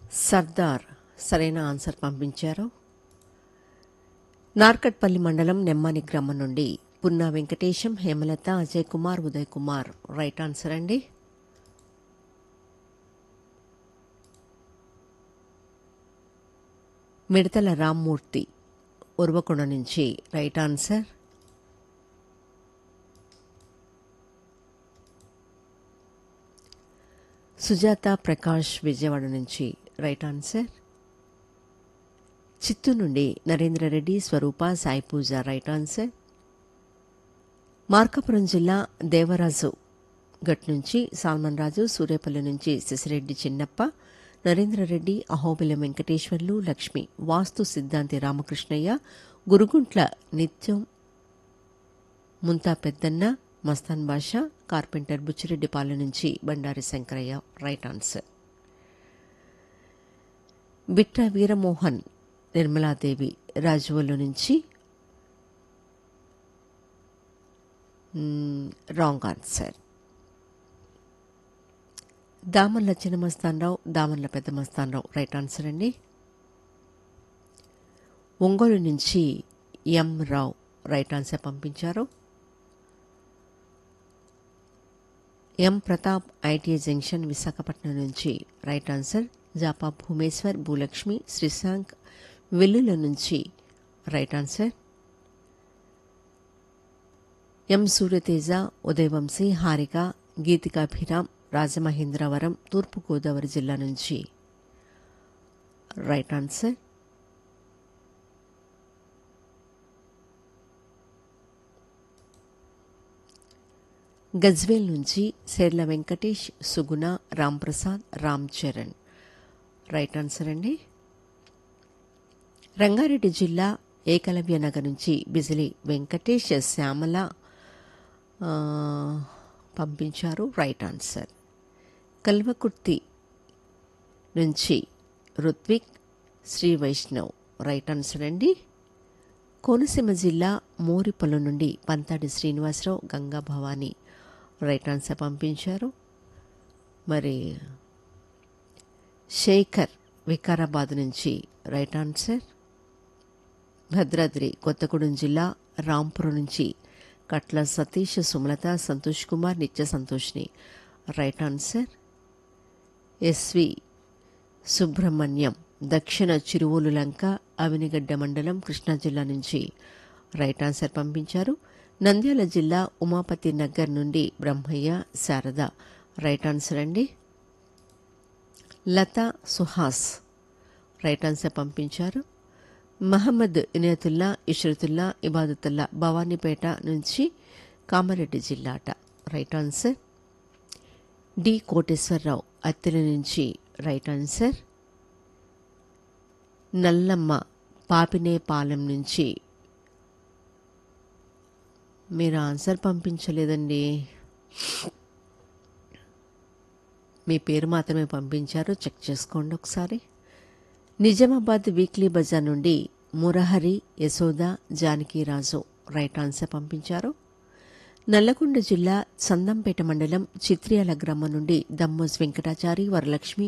సర్దార్ సరైన ఆన్సర్ పంపించారు నార్కట్పల్లి మండలం నెమ్మాని గ్రామం నుండి పున్నా వెంకటేశం హేమలత అజయ్ కుమార్ ఉదయ్ కుమార్ రైట్ ఆన్సర్ అండి మిడతల రామ్మూర్తి ఉర్వకొండ నుంచి రైట్ ఆన్సర్ సుజాత ప్రకాష్ విజయవాడ నుంచి రైట్ ఆన్సర్ చిత్తూరు నుండి నరేంద్రరెడ్డి స్వరూప సాయి పూజ రైట్ ఆన్సర్ మార్కాపురం జిల్లా దేవరాజు గట్ నుంచి సాల్మన్ రాజు సూర్యపల్లి నుంచి శశిరెడ్డి చిన్నప్ప నరేంద్రరెడ్డి అహోబిలం వెంకటేశ్వర్లు లక్ష్మి వాస్తు సిద్ధాంతి రామకృష్ణయ్య గురుగుంట్ల నిత్యం ముంతా పెద్దన్న మస్తాన్ బాషా కార్పెంటర్ బుచ్చిరెడ్డిపాలెం నుంచి బండారి శంకరయ్య రైట్ ఆన్సర్ బిట్ట వీరమోహన్ నిర్మలాదేవి రాజువల్లు నుంచి రాంగ్ ఆన్సర్ దామన్ల చిన్న మస్తానరావు దామన్ల పెద్ద మస్తానరావు రైట్ ఆన్సర్ అండి ఒంగోలు నుంచి ఎం రావు రైట్ ఆన్సర్ పంపించారు M Pratap ITI junction Visakhapatnam నుంచి రైట్ ఆన్సర్ జాపా భూమేశ్వర్ భూలక్ష్మి శ్రీశాంక్ వెల్లుల నుంచి right answer M Suryateja Udayvamsi Harika Geethikabhiram Rajamahendravaram Thurpugodavari జిల్లా నుంచి రైట్ ఆన్సర్ గజ్వేల్ నుంచి శేర్ల వెంకటేష్ సుగుణ రాంప్రసాద్ రామ్ చరణ్ రైట్ ఆన్సర్ అండి రంగారెడ్డి జిల్లా ఏకలవ్య నగర్ నుంచి బిజిలి వెంకటేష్ శ్యామల పంపించారు రైట్ ఆన్సర్ కల్వకుర్తి నుంచి రుత్విక్ శ్రీ వైష్ణవ్ రైట్ ఆన్సర్ అండి కోనసీమ జిల్లా మోరిపొలం నుండి పంతాడి శ్రీనివాసరావు గంగా భవానీ రైట్ ఆన్సర్ పంపించారు మరి శేఖర్ వికారాబాద్ నుంచి రైట్ ఆన్సర్ భద్రాద్రి కొత్తగూడెం జిల్లా రాంపురం నుంచి కట్ల సతీష్ సుమలత సంతోష్ కుమార్ నిత్య సంతోష్ని right answer SV Subrahmanyam Dakshina Chiruvolu లంక అవినిగడ్డ మండలం కృష్ణా జిల్లా నుంచి రైట్ ఆన్సర్ పంపించారు నంద్యాల జిల్లా ఉమాపతి నగర్ నుండి బ్రహ్మయ్య శారద రైట్ ఆన్సర్ అండి లతా సుహాస్ రైట్ ఆన్సర్ పంపించారు మహమ్మద్ ఇనయతుల్లా ఇష్రతుల్లా ఇబాదతుల్లా భవానీపేట నుంచి కామారెడ్డి జిల్లాట right answer D Koteswararao Attela నుంచి రైట్ ఆన్సర్ నల్లమ్మ పాపినేపాలెం నుంచి మీరు ఆన్సర్ పంపించలేదండి మీ పేరు మాత్రమే పంపించారు చెక్ చేసుకోండి ఒకసారి నిజామాబాద్ వీక్లీ బజార్ నుండి మురహరి యశోద జానకీరాజు రైట్ ఆన్సర్ పంపించారు నల్లగొండ జిల్లా సందంపేట మండలం చిత్రియాల గ్రామం నుండి దమ్మోజ్ వెంకటాచారి వరలక్ష్మి